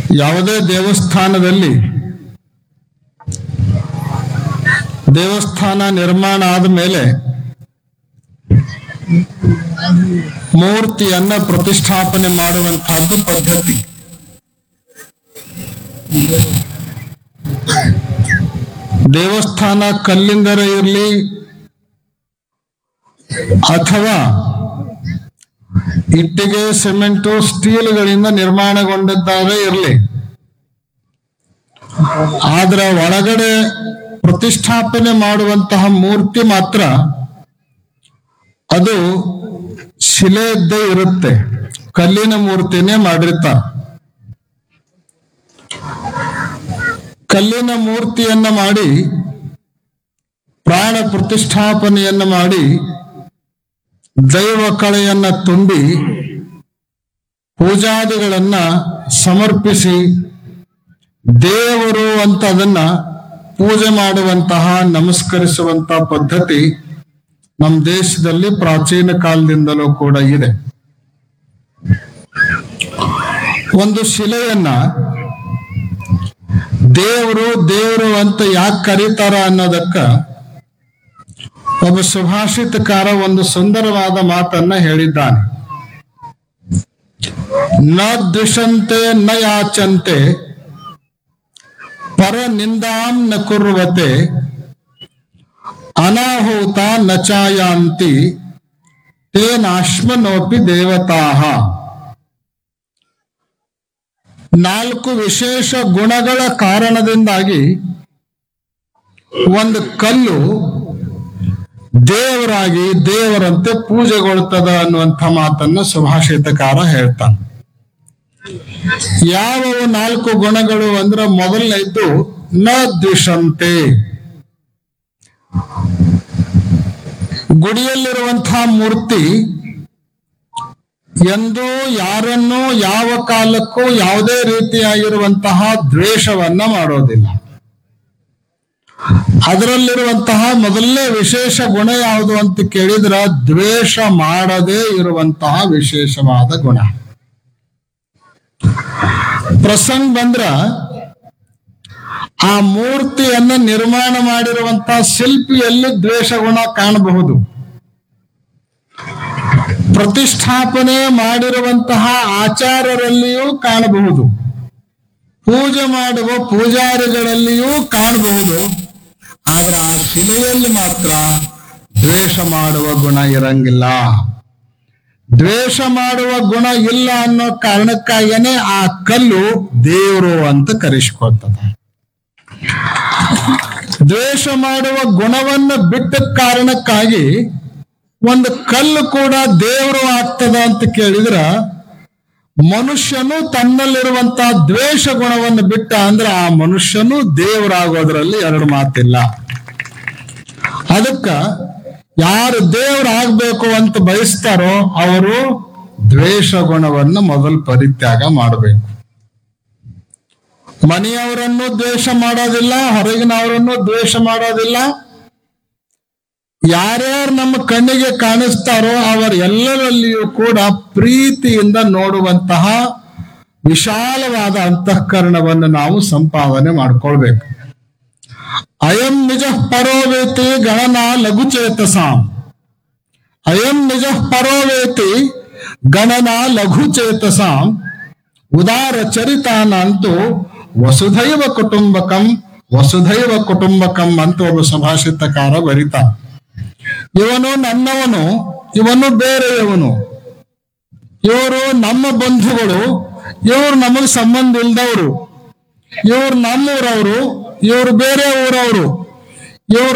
ಯಾವುದೇ ದೇವಸ್ಥಾನದಲ್ಲಿ ದೇವಸ್ಥಾನ ನಿರ್ಮಾಣ ಆದ ಮೇಲೆ ಮೂರ್ತಿಯನ್ನ ಪ್ರತಿಷ್ಠಾಪನೆ ಮಾಡುವಂತಹದ್ದು ಪದ್ಧತಿ ದೇವಸ್ಥಾನ ಕಲ್ಲಿಂದರ ಇರಲಿ ಅಥವಾ ಇಟ್ಟಿಗೆ ಸಿಮೆಂಟು ಸ್ಟೀಲ್ಗಳಿಂದ ನಿರ್ಮಾಣಗೊಂಡಿದ್ದಾರೆ ಇರಲಿ ಆದ್ರ ಒಳಗಡೆ ಪ್ರತಿಷ್ಠಾಪನೆ ಮಾಡುವಂತಹ ಮೂರ್ತಿ ಮಾತ್ರ ಅದು ಶಿಲೆಯದ್ದೇ ಇರುತ್ತೆ ಕಲ್ಲಿನ ಮೂರ್ತಿನೇ ಮಾಡಿರ್ತಾರೆ ಕಲ್ಲಿನ ಮೂರ್ತಿಯನ್ನ ಮಾಡಿ ಪ್ರಾಣ ಪ್ರತಿಷ್ಠಾಪನೆಯನ್ನ ಮಾಡಿ ದೈವ ಕಳೆಯನ್ನ ತುಂಬಿ ಪೂಜಾದಿಗಳನ್ನ ಸಮರ್ಪಿಸಿ ದೇವರು ಅಂತ ಅದನ್ನ ಪೂಜೆ ಮಾಡುವಂತಹ ನಮಸ್ಕರಿಸುವಂತಹ ಪದ್ಧತಿ ನಮ್ಮ ದೇಶದಲ್ಲಿ ಪ್ರಾಚೀನ ಕಾಲದಿಂದಲೂ ಕೂಡ ಇದೆ ಒಂದು ಶಿಲೆಯನ್ನ ದೇವರು ದೇವರು ಅಂತ ಯಾಕೆ ಕರೀತಾರ ಅನ್ನೋದಕ್ಕ ಒಬ್ಬ ಸುಭಾಷಿತಕಾರ ಒಂದು ಸುಂದರವಾದ ಮಾತನ್ನ ಹೇಳಿದ್ದಾನೆ ನ ದ್ವಿಷಂತೆ ನ ಯಾಚಂತೆ ಪರ ನಿಂದಾಂ ನ ಕುರ್ವತೆ ಅನಾಹೂತ ನ ಚಾಯಾಂತಿ ತೇನಾಶ್ಮನೋಪಿ ದೇವತಾಹ ನಾಲ್ಕು ವಿಶೇಷ ಗುಣಗಳ ಕಾರಣದಿಂದಾಗಿ ಒಂದು ಕಲ್ಲು ದೇವರಾಗಿ ದೇವರಂತೆ ಪೂಜೆಗೊಳ್ತದ ಅನ್ನುವಂಥ ಮಾತನ್ನ ಸುಭಾಷಿತಕಾರ ಹೇಳ್ತಾನೆ ಯಾವವು ನಾಲ್ಕು ಗುಣಗಳು ಅಂದ್ರೆ ಮೊದಲನೇದ್ದು ನ ದ್ವಿಷಂತೆ ಗುಡಿಯಲ್ಲಿರುವಂತಹ ಮೂರ್ತಿ ಎಂದೂ ಯಾರನ್ನೂ ಯಾವ ಕಾಲಕ್ಕೂ ಯಾವುದೇ ರೀತಿಯಾಗಿರುವಂತಹ ದ್ವೇಷವನ್ನ ಮಾಡೋದಿಲ್ಲ ಅದರಲ್ಲಿರುವಂತಹ ಮೊದಲನೇ ವಿಶೇಷ ಗುಣ ಯಾವುದು ಅಂತ ಕೇಳಿದ್ರ ದ್ವೇಷ ಮಾಡದೇ ಇರುವಂತಹ ವಿಶೇಷವಾದ ಗುಣ ಪ್ರಸಂಗ ಬಂದ್ರ ಆ ಮೂರ್ತಿಯನ್ನ ನಿರ್ಮಾಣ ಮಾಡಿರುವಂತಹ ಶಿಲ್ಪಿಯಲ್ಲಿ ದ್ವೇಷ ಗುಣ ಕಾಣಬಹುದು ಪ್ರತಿಷ್ಠಾಪನೆ ಮಾಡಿರುವಂತಹ ಆಚಾರರಲ್ಲಿಯೂ ಕಾಣಬಹುದು ಪೂಜೆ ಮಾಡುವ ಪೂಜಾರಿಗಳಲ್ಲಿಯೂ ಕಾಣಬಹುದು ಆದ್ರೆ ಆ ಶಿಲೆಯಲ್ಲಿ ಮಾತ್ರ ದ್ವೇಷ ಮಾಡುವ ಗುಣ ಇರಂಗಿಲ್ಲ ದ್ವೇಷ ಮಾಡುವ ಗುಣ ಇಲ್ಲ ಅನ್ನೋ ಕಾರಣಕ್ಕಾಗೇನೆ ಆ ಕಲ್ಲು ದೇವರು ಅಂತ ಕರೆಸ್ಕೊಳ್ತದೆ ದ್ವೇಷ ಮಾಡುವ ಗುಣವನ್ನು ಬಿಟ್ಟ ಕಾರಣಕ್ಕಾಗಿ ಒಂದು ಕಲ್ಲು ಕೂಡ ದೇವರು ಆಗ್ತದ ಅಂತ ಕೇಳಿದ್ರ ಮನುಷ್ಯನು ತನ್ನಲ್ಲಿರುವಂತಹ ದ್ವೇಷ ಗುಣವನ್ನು ಬಿಟ್ಟ ಅಂದ್ರೆ ಆ ಮನುಷ್ಯನು ದೇವರಾಗೋದ್ರಲ್ಲಿ ಎರಡು ಮಾತಿಲ್ಲ ಅದಕ್ಕ ಯಾರು ದೇವರಾಗಬೇಕು ಅಂತ ಬಯಸ್ತಾರೋ ಅವರು ದ್ವೇಷ ಗುಣವನ್ನು ಮೊದಲು ಪರಿತ್ಯಾಗ ಮಾಡಬೇಕು ಮನೆಯವರನ್ನು ದ್ವೇಷ ಮಾಡೋದಿಲ್ಲ ಹೊರಗಿನವರನ್ನು ದ್ವೇಷ ಮಾಡೋದಿಲ್ಲ ಯಾರ್ಯಾರು ನಮ್ಮ ಕಣ್ಣಿಗೆ ಕಾಣಿಸ್ತಾರೋ ಅವರೆಲ್ಲರಲ್ಲಿಯೂ ಕೂಡ ಪ್ರೀತಿಯಿಂದ ನೋಡುವಂತಹ ವಿಶಾಲವಾದ ಅಂತಃಕರಣವನ್ನು ನಾವು ಸಂಪಾದನೆ ಮಾಡ್ಕೊಳ್ಬೇಕು ಅಯಂ ನಿಜ ಪರೋವೇತಿ ಗಣನ ಲಘುಚೇತಸಾಂ ಅಯಂ ನಿಜ ಪರೋವೇತಿ ಗಣನ ಲಘುಚೇತಸಾಂ ಉದಾರ ಚರಿತಾನಂತೂ ವಸುಧೈವ ಕುಟುಂಬಕಂ ವಸುಧೈವ ಕುಟುಂಬಕಂ ಅಂತ ಒಬ್ಬ ಸುಭಾಷಿತಕಾರ ಬರಿತ ಇವನು ನನ್ನವನು ಇವನು ಬೇರೆಯವನು ಇವರು ನಮ್ಮ ಬಂಧುಗಳು ಇವ್ರು ನಮಗ್ ಸಂಬಂಧ ಇಲ್ದವರು ಇವ್ರು ನಮ್ಮೂರವರು ಇವ್ರು ಬೇರೆ ಊರವರು ಇವ್ರು